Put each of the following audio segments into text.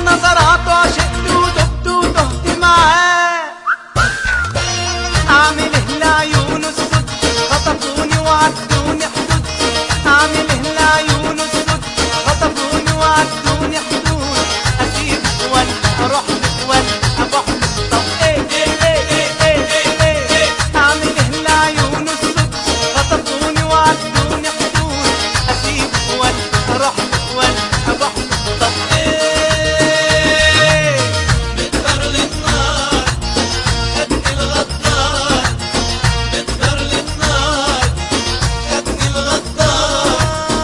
نظراته عشقت ودبت وتهت معاه اعمل ايه لعيون السد خطفوني وعدوني حدود اعمل ايه لعيون السد خطفوني وعدوني حدود اسيب ولا اروح لك ولا ابوح لك طب ايه ايه ايه ايه ايه ايه ايه اعمل ايه لعيون السد خطفوني وعدوني حدود اسيب ولا اروح لك ولا ابوح لك طب ايه بتدار للنار خدني الغدار بتدار للنار خدني الغدار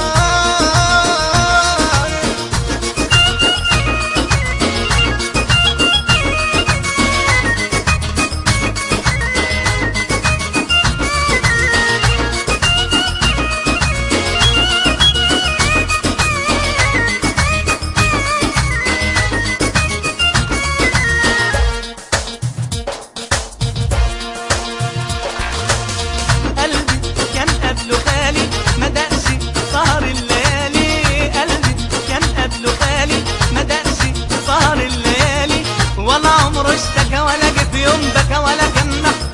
قلبي كان قبله غالي ما دقش سهر الليالي قلبي كان قبله غالي ما دقش سهر الليالي ولا عمره اشتكى ولا جه في يوم بكى ولا كان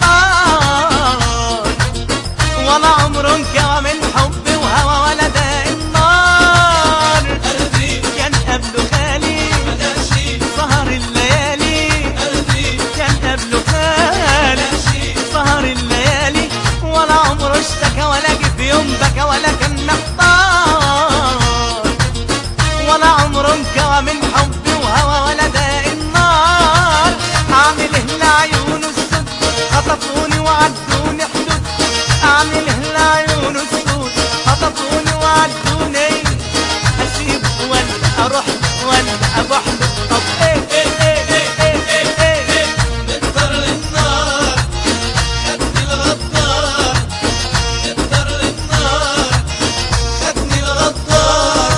محتار ولا عمره انكوى من حب وهوى ولا داق النار قلبي كان قبله غالي مداشي سهر الليالي قلبي كان قبله غالي مداشي سهر الليالي ولا عمره اشتكى ولا جه في يوم بكى ولا كان محتار ولا عمره انكوى من حب وهوى ولا داق النار اعمل ايه لعيونه السود خطفوني وعدوني حدود اعمل ايه لعيونه السود خطفوني وعدوني اسيب ولا اروح ولا ابوح طب ايه ايه ايه ايه ايه ايه ايه بتدار للنار خدني الغدار بتدار للنار خدني الغدار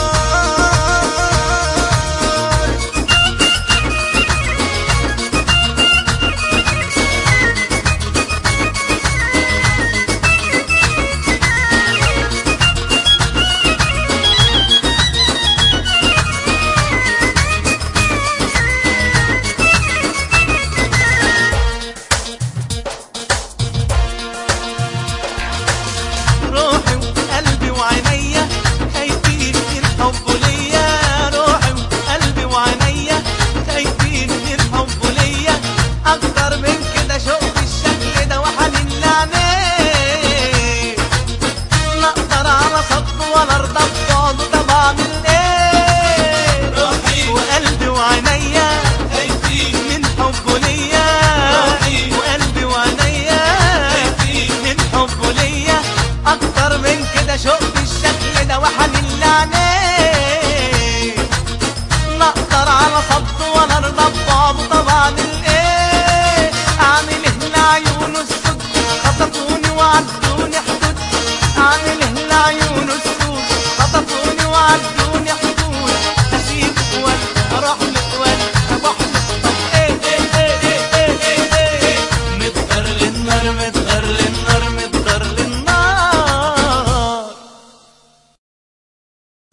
روحي وقلبي وعينيا خايفين من حبه ليا روحي وقلبي وعينيا خايفين من حبه ليا اكتر من كده شوق الشكل ده وحنين لعينيه لا اقدر على صدقه ولا ارضى ببعده طب اعمل ايه روحي وقلبي وعينيا خايفين من حبه ليا روحي وقلبي وعينيا خايفين من حبه ليا اكتر من كده شوق الشكل ده وحنين لعناه